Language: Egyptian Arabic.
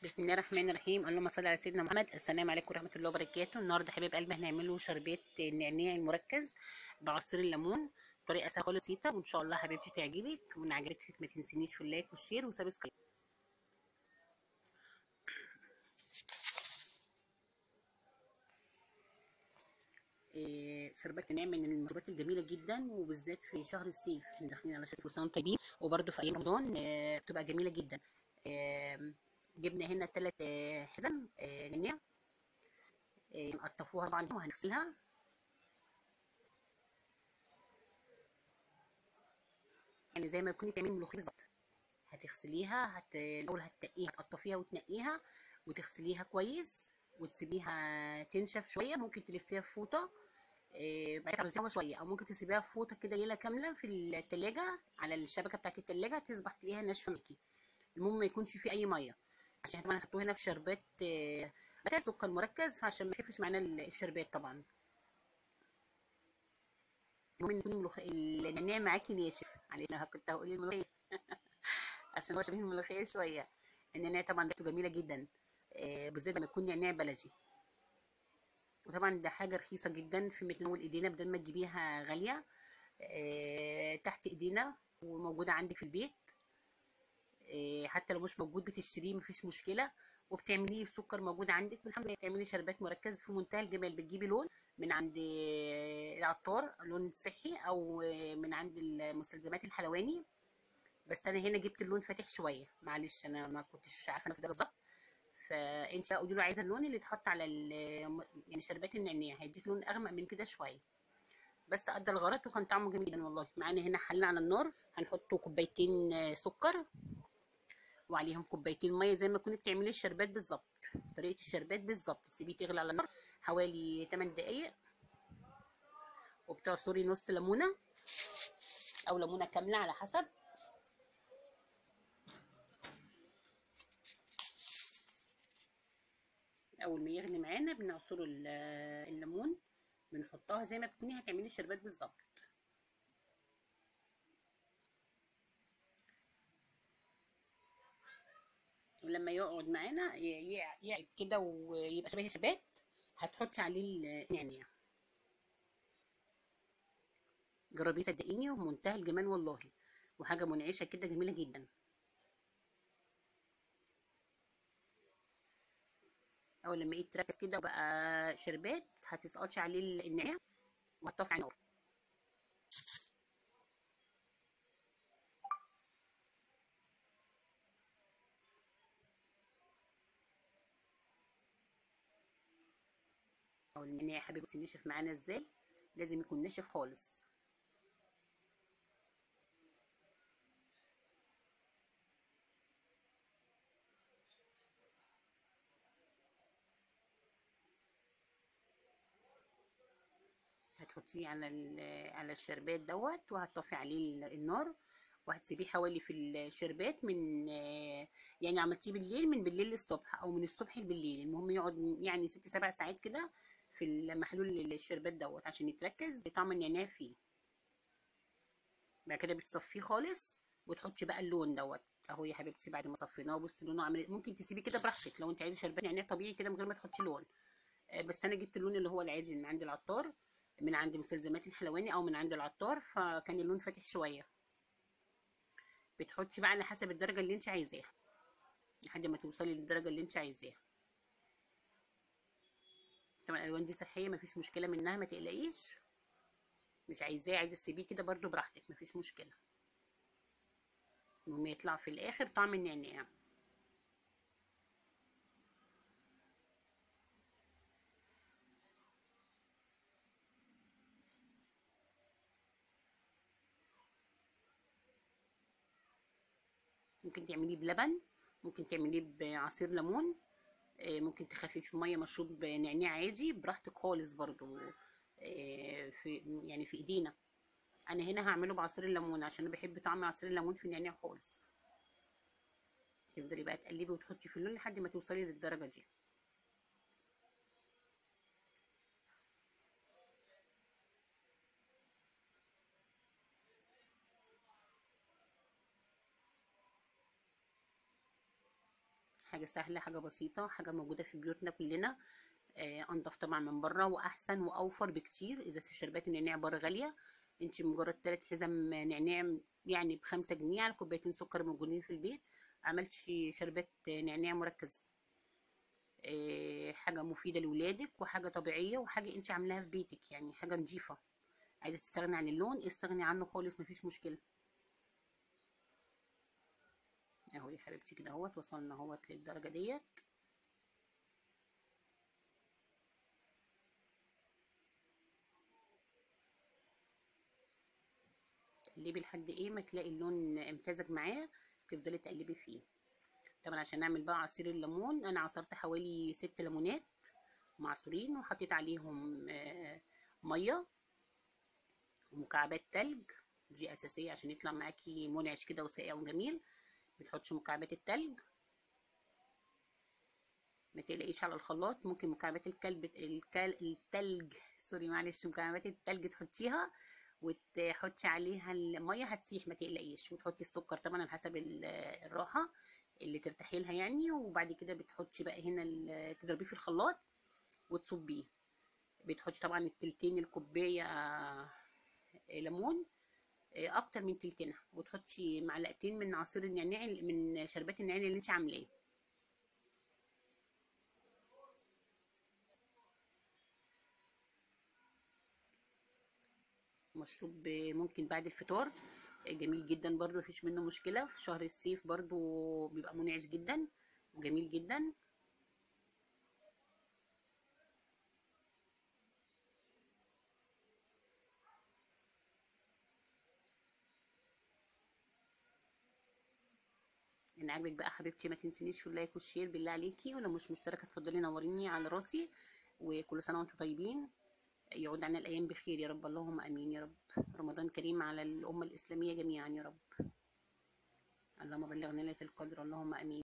بسم الله الرحمن الرحيم اللهم صل على سيدنا محمد السلام عليكم ورحمه الله وبركاته النهارده حبيب قلبي هنعمله شربات النعناع المركز بعصير الليمون طريقه سهله خالص بسيطه وان شاء الله حبيبتي تعجبك وان عجبتك ما تنسينيش في اللايك والشير وسبسكرايب إيه، شربات النعناع من المشروبات الجميله جدا وبالذات في شهر الصيف احنا داخلين على شهر وسنه طيبين وبرده في ايام رمضان آه، بتبقى جميله جدا آه، جبنا هنا ثلاث حزم آه، نعناع نقطفوها طبعا وهنغسلها يعني زي ما تكوني بتعملي ملوخيه بالظبط هتغسليها هت... الاول هتنقيها تقطفيها وتنقيها وتغسليها كويس وتسيبيها تنشف شويه ممكن تلفيها في فوطه إيه بعد تعرضيها شويه او ممكن تسيبيها في فوطه كده ليله كامله في التلاجة على الشبكه بتاعت التلاجة تصبح تلاقيها ناشفه معاكي المهم ما يكونش فيه اي ميه عشان طبعا هنحطوه هنا في شربات إيه سكر مركز عشان ما يخفش معانا الشربات طبعا المهم يكون الملوخ... النعناع معاكي ناشف معلش انا كنت هقول الملوخيه عشان هو شبيه الملوخيه شويه النعناع طبعا ريحته جميله جدا آه بالذات لما يكون نعناع بلدي وطبعا ده حاجه رخيصه جدا في متناول ايدينا بدل ما تجيبيها غاليه آه تحت ايدينا وموجوده عندك في البيت آه حتى لو مش موجود بتشتريه مفيش مشكله وبتعمليه بسكر موجود عندك والحمد لله بتعملي شربات مركز في منتهى الجمال بتجيبي لون من عند العطار لون صحي او من عند المستلزمات الحلواني بس انا هنا جبت اللون فاتح شويه معلش انا ما كنتش عارفه نفس ده بالظبط فانت قولي له عايزه اللون اللي اتحط على يعني شربات النعناع هيديك لون اغمق من كده شويه بس ادى الغرض وكان طعمه جميل جدا والله معانا هنا حله على النار هنحط كوبايتين سكر وعليهم كوبايتين ميه زي ما كنت بتعملي الشربات بالظبط طريقه الشربات بالظبط تسيبيه تغلي على النار حوالي 8 دقايق وبتعصري نص ليمونه او ليمونه كامله على حسب اول ما يغلي معانا بنعصر الليمون بنحطها زي ما بتكوني هتعملي الشربات بالظبط ولما يقعد معانا يقعد كده ويبقى شبه الشربات هتحطي عليه النعناع جربيه صدقيني ومنتهى الجمال والله وحاجه منعشه كده جميله جدا اول لما ايه تركز كده وبقى شربات هتسقطش عليه النعناع وهتطفي على النار او النعناع يا حبيبتي نشف معانا ازاي لازم يكون ناشف خالص هتحطيه على على الشربات دوت وهتطفي عليه النار وهتسيبيه حوالي في الشربات من يعني عملتيه بالليل من بالليل للصبح او من الصبح بالليل المهم يقعد يعني ست سبع ساعات كده في محلول الشربات دوت عشان يتركز طعم النعناع فيه بعد كده بتصفيه خالص وتحطي بقى اللون دوت اهو يا حبيبتي بعد ما صفيناه بصي لونه عامل ممكن تسيبيه كده براحتك لو انت عايزه شربات نعناع طبيعي كده من غير ما تحطي لون بس انا جبت اللون اللي هو العادي من عند العطار من عند مستلزمات الحلواني او من عند العطار فكان اللون فاتح شويه بتحطي بقى على حسب الدرجه اللي انت عايزاها لحد ما توصلي للدرجه اللي انت عايزاها طبعا الالوان دي صحيه مفيش مشكله منها ما تقلقيش مش عايزاه عايزه تسيبيه كده برده براحتك مفيش مشكله المهم يطلع في الاخر طعم النعناع ممكن تعمليه بلبن ممكن تعمليه بعصير ليمون ممكن تخففي ميه مشروب نعناع عادي براحتك خالص برضو في يعني في ايدينا انا هنا هعمله بعصير الليمون عشان انا بحب طعم عصير الليمون في النعناع خالص تفضلي بقى تقلبي وتحطي في اللون لحد ما توصلي للدرجه دي حاجة سهلة حاجة بسيطة حاجة موجودة في بيوتنا كلنا آه، انضف طبعا من بره واحسن واوفر بكتير اذا شربات النعناع بره غالية انت مجرد تلات حزم نعناع يعني بخمسة جنيه على كوبايتين سكر موجودين في البيت عملت شربات نعناع مركز آه، حاجة مفيدة لولادك وحاجة طبيعية وحاجة انت عاملاها في بيتك يعني حاجة نظيفة عايزة تستغني عن اللون استغني عنه خالص مفيش مشكلة اهو يا حبيبتي كده اهوت وصلنا اهوت للدرجة ديت تقلبي لحد ايه ما تلاقي اللون امتزج معاه تفضلي تقلبي فيه طبعا عشان نعمل بقى عصير الليمون انا عصرت حوالي ست ليمونات معصورين وحطيت عليهم آه، ميه ومكعبات تلج دي اساسيه عشان يطلع معاكي منعش كده وساقع وجميل بتحطش مكعبات التلج ما تقلقيش على الخلاط ممكن مكعبات الكلب الكل... التلج سوري معلش مكعبات التلج تحطيها وتحطي عليها الميه هتسيح ما تقلقيش وتحطي السكر طبعا على حسب ال- الراحه اللي ترتاحي لها يعني وبعد كده بتحطي بقى هنا ال- تضربيه في الخلاط وتصبيه بتحطي طبعا التلتين الكوبايه ليمون اكتر من تلتينها وتحطي معلقتين من عصير النعناع من شربات النعناع اللي انت عاملاه مشروب ممكن بعد الفطار جميل جدا برضو مفيش منه مشكلة في شهر الصيف برضو بيبقى منعش جدا وجميل جدا ان عجبك بقى حبيبتي ما تنسينيش في اللايك والشير بالله عليكي ولو مش مشتركة اتفضلي نوريني على راسي وكل سنة وانتم طيبين يعود علينا الأيام بخير يا رب اللهم آمين يا رب رمضان كريم على الأمة الإسلامية جميعا يا رب اللهم بلغنا ليلة القدر اللهم آمين